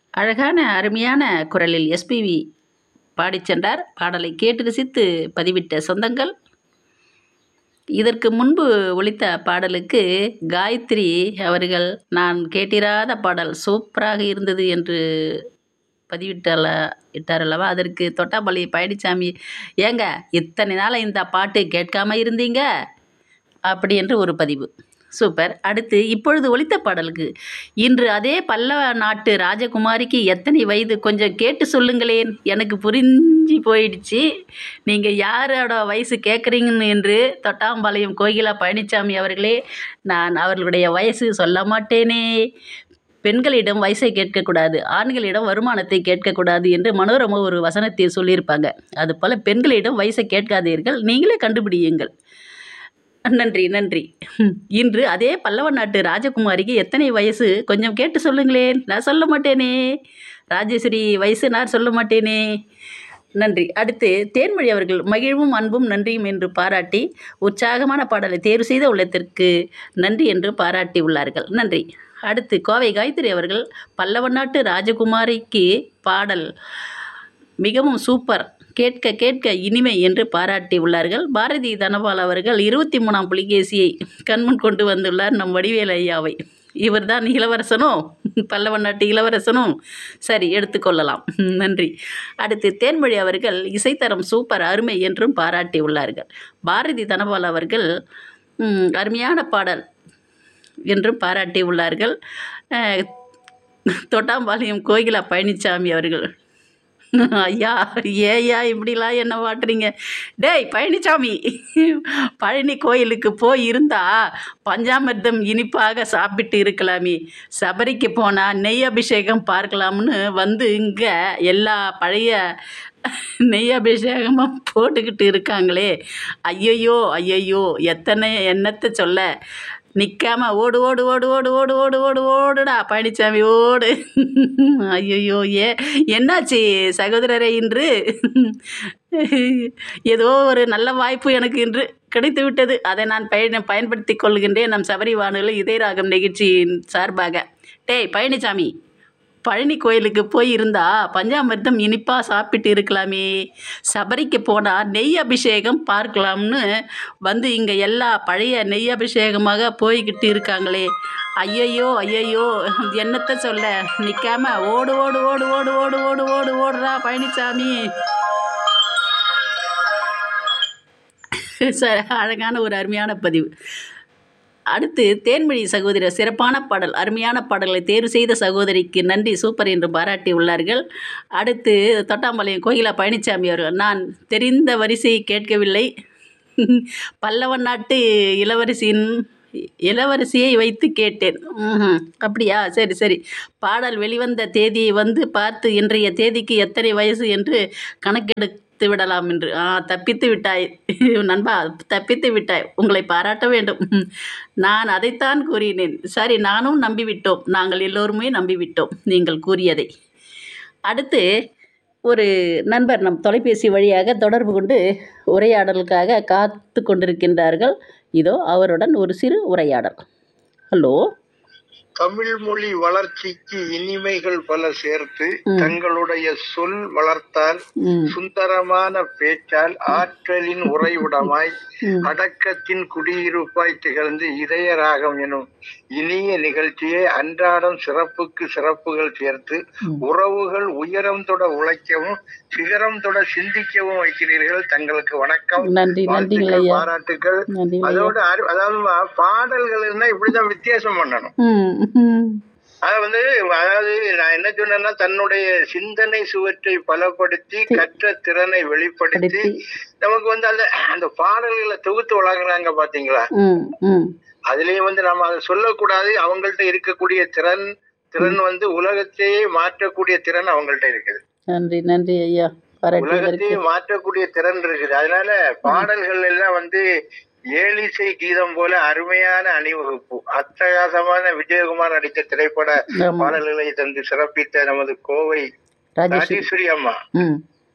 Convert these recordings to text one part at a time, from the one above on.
அழகான அருமையான குரலில் எஸ்பிவி பாடிச் சென்றார் பாடலை கேட்டு ரசித்து பதிவிட்ட சொந்தங்கள் இதற்கு முன்பு ஒலித்த பாடலுக்கு காயத்ரி அவர்கள் நான் கேட்டிராத பாடல் சூப்பராக இருந்தது என்று பதிவிட்டால இட்டார் அல்லவா அதற்கு தொட்டாம்பள்ளி பழனிசாமி ஏங்க இத்தனை நாள் இந்த பாட்டு கேட்காம இருந்தீங்க அப்படி என்று ஒரு பதிவு சூப்பர் அடுத்து இப்பொழுது ஒலித்த பாடலுக்கு இன்று அதே பல்லவ நாட்டு ராஜகுமாரிக்கு எத்தனை வயது கொஞ்சம் கேட்டு சொல்லுங்களேன் எனக்கு புரிஞ்சு போயிடுச்சு நீங்கள் யாரோட வயசு கேட்குறீங்கன்னு என்று தொட்டாம்பாளையம் கோகிலா பழனிசாமி அவர்களே நான் அவர்களுடைய வயசு சொல்ல மாட்டேனே பெண்களிடம் வயசை கேட்கக்கூடாது ஆண்களிடம் வருமானத்தை கேட்கக்கூடாது என்று மனோரமா ஒரு வசனத்தில் சொல்லியிருப்பாங்க அதுபோல் பெண்களிடம் வயசை கேட்காதீர்கள் நீங்களே கண்டுபிடியுங்கள் நன்றி நன்றி இன்று அதே பல்லவ நாட்டு ராஜகுமாரிக்கு எத்தனை வயசு கொஞ்சம் கேட்டு சொல்லுங்களேன் நான் சொல்ல மாட்டேனே ராஜேஸ்வரி வயசு நான் சொல்ல மாட்டேனே நன்றி அடுத்து தேன்மொழி அவர்கள் மகிழ்வும் அன்பும் நன்றியும் என்று பாராட்டி உற்சாகமான பாடலை தேர்வு செய்த உள்ளத்திற்கு நன்றி என்று பாராட்டி உள்ளார்கள் நன்றி அடுத்து கோவை காயத்ரி அவர்கள் பல்லவ நாட்டு ராஜகுமாரிக்கு பாடல் மிகவும் சூப்பர் கேட்க கேட்க இனிமை என்று பாராட்டி உள்ளார்கள் பாரதி தனபால் அவர்கள் இருபத்தி மூணாம் புலிகேசியை கண்முன் கொண்டு வந்துள்ளார் நம் வடிவேல் ஐயாவை இவர்தான் இளவரசனோ பல்லவ நாட்டு இளவரசனோ சரி எடுத்துக்கொள்ளலாம் நன்றி அடுத்து தேன்மொழி அவர்கள் இசைத்தரம் சூப்பர் அருமை என்றும் பாராட்டி உள்ளார்கள் பாரதி தனபால் அவர்கள் ம், அருமையான பாடல் என்றும் பாராட்டி உள்ளார்கள் அஹ், தொட்டாம்பாளையம் கோகிலா பழனிசாமி அவர்கள் ஐயா ஏயா இப்படிலாம் என்ன மாட்டுறீங்க டேய் பழனிசாமி பழனி கோயிலுக்கு போய் இருந்தா பஞ்சாமிர்தம் இனிப்பாக சாப்பிட்டு இருக்கலாமே சபரிக்கு போனால் நெய் அபிஷேகம் பார்க்கலாம்னு வந்து இங்கே எல்லா பழைய நெய் அபிஷேகமும் போட்டுக்கிட்டு இருக்காங்களே ஐயையோ ஐயையோ எத்தனை என்னத்தை சொல்ல நிற்காம ஓடு ஓடு ஓடு ஓடு ஓடு ஓடு ஓடு ஓடுடா பழனிசாமி ஓடு ஐயையோ ஏ என்னாச்சு சகோதரரே இன்று ஏதோ ஒரு நல்ல வாய்ப்பு எனக்கு இன்று கிடைத்து விட்டது அதை நான் பயன் பயன்படுத்தி கொள்கின்றேன் நம் சபரி வானொலி இதயராகம் நிகழ்ச்சியின் சார்பாக டேய் பழனிசாமி பழனி கோயிலுக்கு போய் இருந்தா பஞ்சாமிர்தம் இனிப்பாக சாப்பிட்டு இருக்கலாமே சபரிக்கு போனால் நெய் அபிஷேகம் பார்க்கலாம்னு வந்து இங்கே எல்லா பழைய நெய் அபிஷேகமாக போய்கிட்டு இருக்காங்களே ஐயையோ ஐயையோ என்னத்தை சொல்ல நிற்காம ஓடு ஓடு ஓடு ஓடு ஓடு ஓடு ஓடு ஓடுறா பழனிசாமி சார் அழகான ஒரு அருமையான பதிவு அடுத்து தேன்மொழி சகோதரர் சிறப்பான பாடல் அருமையான பாடல்களை தேர்வு செய்த சகோதரிக்கு நன்றி சூப்பர் என்று பாராட்டி உள்ளார்கள் அடுத்து தொட்டாம்பாளையம் கோகிலா பழனிசாமி அவர்கள் நான் தெரிந்த வரிசையை கேட்கவில்லை பல்லவன் நாட்டு இளவரசியின் இளவரசியை வைத்து கேட்டேன் ம்ஹும். அப்படியா சரி சரி பாடல் வெளிவந்த தேதியை வந்து பார்த்து இன்றைய தேதிக்கு எத்தனை வயசு என்று கணக்கெடுத்து விடலாம் என்று ஆ தப்பித்து விட்டாய் நண்பா தப்பித்து விட்டாய் உங்களை பாராட்ட வேண்டும் நான் அதைத்தான் கூறினேன் சரி நானும் நம்பிவிட்டோம் நாங்கள் எல்லோருமே நம்பிவிட்டோம் நீங்கள் கூறியதை அடுத்து ஒரு நண்பர் நம் தொலைபேசி வழியாக தொடர்பு கொண்டு உரையாடலுக்காக காத்து கொண்டிருக்கின்றார்கள் இதோ அவருடன் ஒரு சிறு உரையாடல் ஹலோ தமிழ் மொழி வளர்ச்சிக்கு இனிமைகள் பல சேர்த்து ம். தங்களுடைய சொல் வளர்த்தால் ம் சுந்தரமான பேச்சால் ஆற்றலின் உறைவிடமாய் ம். அடக்கத்தின் குடியிருப்பாய் திகழ்ந்து இதய ராகம் எனும் இனிய நிகழ்ச்சியை அன்றாடம் சிறப்புக்கு சிறப்புகள் சேர்த்து ம். உறவுகள் உயரம் தொட உழைக்கவும் சிகரம் தொட சிந்திக்கவும் வைக்கிறீர்கள் தங்களுக்கு வணக்கம் நன்றி நன்றிகள் வாழ்த்துக்கள், ஐயா பாராட்டுக்கள் நன்றிகள் ஐயா அதோட அரு- அதாவது பாடல்கள்னா இப்படிதான் வித்தியாசம் பண்ணணும் ம் ம் அது வந்து அதாவது நான் என்ன சொன்னேன்னா தன்னுடைய சிந்தனை சுவற்றை பலப்படுத்தி கற்ற திறனை வெளிப்படுத்தி படுத்தி. நமக்கு வந்து அந்த அந்த பாடல்களை தொகுத்து வழங்குறாங்க பாத்தீங்களா ம் ம் அதுலயும் வந்து நம்ம அதை சொல்லக்கூடாது அவங்கள்ட்ட இருக்கக்கூடிய திறன் திறன் வந்து உலகத்தையே மாற்றக்கூடிய திறன் அவங்கள்ட்ட இருக்குது நன்றி நன்றி ஐயா பாராட்டுவதற்கு உலகத்தையே மாற்றக்கூடிய திறன் இருக்குது அதனால பாடல்கள் எல்லாம் வந்து ஏழிசை கீதம் போல அருமையான அணிவகுப்பு அட்டகாசமான விஜயகுமார் நடித்த திரைப்பட ஆமா பாடல்களை தந்து சிறப்பித்த நமது கோவை ராஜேஸ்வரி ராஜேஸ்வரி அம்மா ம்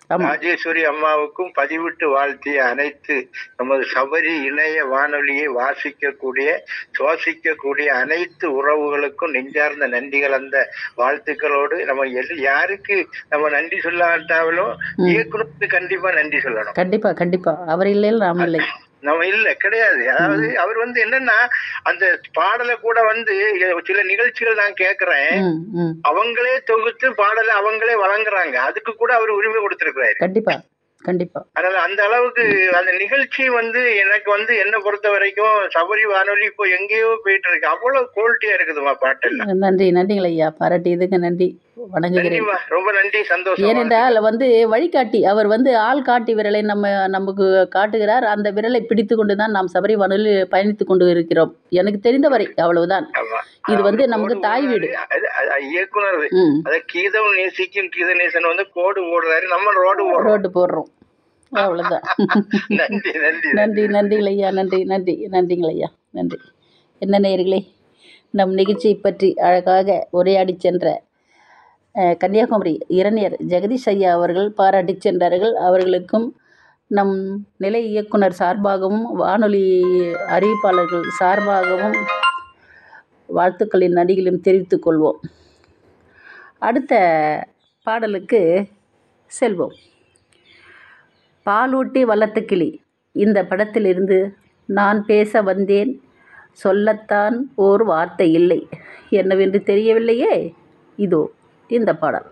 ஆமாம் ராஜேஸ்வரி அம்மாவுக்கும் பதிவிட்டு வாழ்த்திய அனைத்து நமது சபரி இணைய வானொலியை வாசிக்கக்கூடிய சுவாசிக்கக்கூடிய அனைத்து உறவுகளுக்கும் நெஞ்சார்ந்த நன்றி கலந்த வாழ்த்துக்களோடு நம்ம எல் யாருக்கு நம்ம நன்றி சொல்லாட்டாலும் ம். இயக்குனருக்கு கண்டிப்பா நன்றி சொல்லணும் கண்டிப்பாக கண்டிப்பாக அவர் இல்லையில் நாம் இல்லை நம்ம இல்ல கிடையாது அதாவது அவர் வந்து என்னன்னா அந்த பாடலை கூட வந்து சில நிகழ்ச்சிகள் நான் கேக்குறேன் ம் ம் அவங்களே தொகுத்து பாடலை அவங்களே வழங்குறாங்க அதுக்கு கூட அவர் உரிமை கொடுத்திருக்கிறாரு கண்டிப்பாக கண்டிப்பாக அதனால அந்த அளவுக்கு அந்த நிகழ்ச்சி வந்து எனக்கு வந்து என்ன பொறுத்த வரைக்கும் சபரி வானொலி இப்போ எங்கேயோ போயிட்டு இருக்கு அவ்வளவு குவாலிட்டியா இருக்குதுமா பாட்டெல்லாம் நன்றி நன்றிகள் ஐயா பாராட்டியதுக்கு நன்றி வணங்குகிறேன் நன்றிமா ரொம்ப நன்றி சந்தோஷம் ஏனென்றால் வந்து வழிகாட்டி அவர் வந்து ஆள் காட்டி விரலை நம்ம நமக்கு காட்டுகிறார் அந்த விரலை பிடித்து கொண்டு தான் நாம் சபரி வானொலியில் பயணித்து கொண்டு இருக்கிறோம் எனக்கு தெரிந்தவரை அவ்வளவுதான் ஆமா. இது வந்து அவரு நமக்கு கோடு தாய் வீடு. போடுறாரு. அது- அது இயக்குனர் ம் அத கீதம் நேசிக்கும் கீதநேசன் வந்து கோடு போடுறாரு நம்ம ரோடு போடுறோம் ரோட்டு போடுறோம் அவ்வளோதான் நன்றி நன்றி நன்றி நன்றிகள் ஐயா நன்றி நன்றி நன்றிங்கள் ஐயா நன்றி என்ன நேயர்களே நம் நிகழ்ச்சியை பற்றி அழகாக உரையாடி சென்ற அஹ், கன்னியாகுமரி இரணியர் ஜெகதீஷ் ஐயா அவர்கள் பாராட்டி சென்றார்கள் அவர்களுக்கும் நம் நிலை இயக்குனர் சார்பாகவும் வானொலி அறிவிப்பாளர்கள் சார்பாகவும் வாழ்த்துக்களின் நடிகளும் தெரிவித்துக் கொள்வோம் அடுத்த பாடலுக்கு செல்வோம் பாலூட்டி வளர்த்த கிளி இந்த படத்திலிருந்து நான் பேச வந்தேன் சொல்லத்தான் ஓர் வார்த்தை இல்லை என்னவென்று தெரியவில்லையே இதோ இந்த பாடல்